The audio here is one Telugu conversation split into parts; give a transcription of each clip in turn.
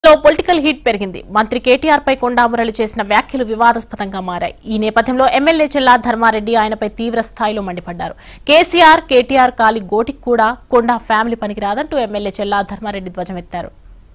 లో పొలిటికల్ హీట్ పెరిగింది మంత్రి కేటీఆర్ పై కొండామురళి చేసిన వ్యాఖ్యలు వివాదాస్పదంగా మారాయి ఈ నేపథ్యంలో ఎమ్మెల్యే చెల్లా ధర్మారెడ్డి ఆయనపై తీవ్ర స్థాయిలో మండిపడ్డారు కేసీఆర్ కేటీఆర్ కాలి గోటికి కూడా కొండా ఫ్యామిలీ పనికిరాదంటూ ఎమ్మెల్యే చెల్లా ధర్మారెడ్డి ధ్వజమెత్తారు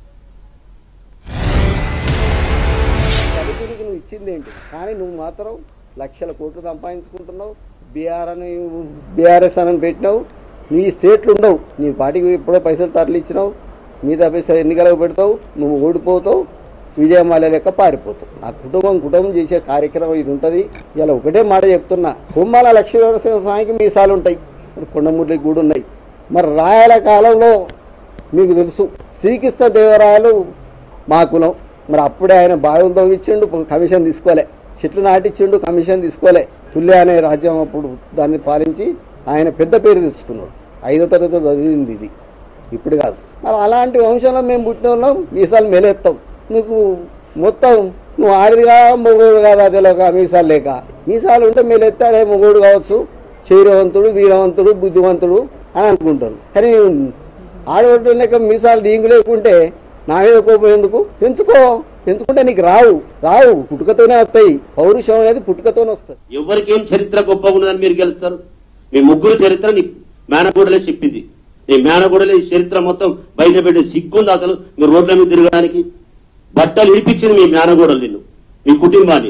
దళితుడికి నువ్వు ఇచ్చింది ఏంటి కానీ నువ్వు మాత్రం లక్షల కోట్లు సంపాదించుకుంటున్నావు బీఆర్ అని బీఆర్ఎస్ అని పెట్టినావు నీ స్టేట్లు ఉండవు నీ పార్టీకి ఎప్పుడో పైసలు తరలిచ్చినావు మిగతా పైసలు ఎన్నికలకు పెడతావు నువ్వు ఓడిపోతావు విజయమాల లెక్క పారిపోతావు నా కుటుంబం కుటుంబం చేసే కార్యక్రమం ఇది ఉంటుంది ఇలా ఒకటే మాట చెప్తున్నా కుంభాల లక్ష్మీ స్వామికి మీసాలు ఉంటాయి మరి కొండమురళికి కూడా ఉన్నాయి మరి రాయల కాలంలో మీకు తెలుసు శ్రీకృష్ణ దేవరాయలు మా కులం మరి అప్పుడే ఆయన బావిలు తవ్వించిండు కమిషన్ తీసుకోలే చెట్లు నాటించిండు కమిషన్ తీసుకోలే తుల్య అనే రాజ్యం అప్పుడు దాన్ని పాలించి ఆయన పెద్ద పేరు తెచ్చుకున్నాడు ఐదో తరగతి చదివింది ఇది ఇప్పుడు కాదు మరి అలాంటి వంశంలో మేము పుట్టిన వాళ్ళం మీసాలు మెలేస్తాం నీకు మొత్తం నువ్వు ఆడిదిగా మొగోడు కాదు అదేలోక మీసాలు లేక మీసాలు ఉంటే మెలేస్తే అదే మొగోడు కావచ్చు చైరవంతుడు వీరవంతుడు బుద్ధివంతుడు అని అనుకుంటారు కానీ ఆడవడ్డు లెక్క మీసాలు నీకు లేకుంటే నా మీద కోపం ఎందుకు పెంచుకో పెంచుకుంటే నీకు రావు రావు పుట్టుకతోనే వస్తాయి పౌరుషం అనేది పుట్టుకతోనే వస్తుంది ఎవరికి ఏం చరిత్ర గొప్పగా ఉన్నదని మీరు గెలుస్తారు మీ ముగ్గురు చరిత్ర నీ మేనగూడలే చెప్పింది నీ మేనగూడలే ఈ చరిత్ర మొత్తం బయట పెట్టి సిగ్గుంది అసలు మీరు రోడ్ల మీద తిరగడానికి బట్టలు ఇడిపించింది మీ మేనగూడలు నిన్ను మీ కుటుంబాన్ని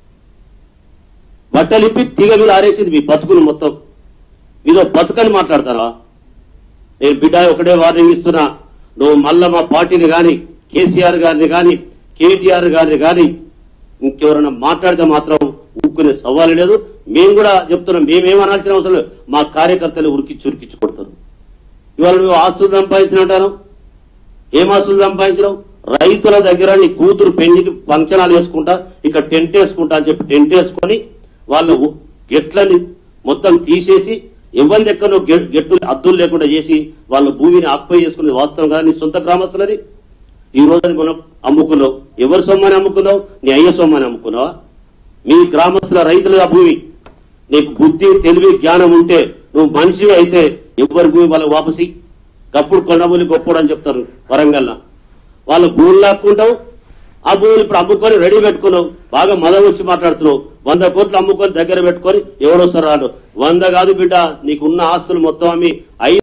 బట్టలు ఇప్పి తీగ మీద ఆరేసింది మీ బతుకులు మొత్తం ఇదో బతుకని మాట్లాడతారా నేను బిడ్డ ఒకటే వార్నింగ్ ఇస్తున్నా నువ్వు మళ్ళా మా పార్టీని గాని కేసీఆర్ గారిని గాని కేటీఆర్ గారిని గాని ఇంకెవరైనా మాట్లాడితే మాత్రం ఊరుకునే సవాలు లేదు మేము కూడా చెప్తున్నాం మేమేం అనాల్సిన అవసరం లేదు మా కార్యకర్తలు ఉరికిచ్చి ఉరికిచ్చి కొడతారు ఇవాళ నువ్వు ఆస్తులు సంపాదించిన అంటాను ఏం ఆస్తులు సంపాదించడం రైతుల దగ్గర నీ కూతురు పెళ్లికి ఫంక్షనాలు వేసుకుంటా ఇక టెంట్ వేసుకుంటా అని చెప్పి టెంట్ వేసుకొని వాళ్ళు గెట్లని మొత్తం తీసేసి ఎవరి దగ్గర నువ్వు గె- గెట్లు అద్దులు లేకుండా చేసి వాళ్ళ భూమిని ఆక్పై చేసుకునేది వాస్తవం కదా నీ సొంత గ్రామస్తులది ఈ రోజు అది మనం అమ్ముకున్నావు ఎవరి సొమ్మని అమ్ముకున్నావు నీ అయ్య సొమ్మని అమ్ముకున్నావా మీ గ్రామస్తుల రైతుల భూమి నీకు బుద్ధి తెలివి జ్ఞానం ఉంటే నువ్వు మనిషి అయితే ఎవరి భూమి వాళ్ళకి వాపసి గప్పుడు కొండమూలి గొప్పడు అని చెప్తారు వరంగల్లా వాళ్ళ భూములు లాక్కుంటావు ఆ భూములు ఇప్పుడు అమ్ముకొని రెడీ పెట్టుకున్నావు బాగా మదం వచ్చి మాట్లాడుతున్నావు వంద కోట్లు అమ్ముకొని దగ్గర పెట్టుకొని ఎవరొస్తారు రాడు వంద కాదు బిడ్డ నీకున్న ఆస్తులు మొత్తం అమ్మి ఐదు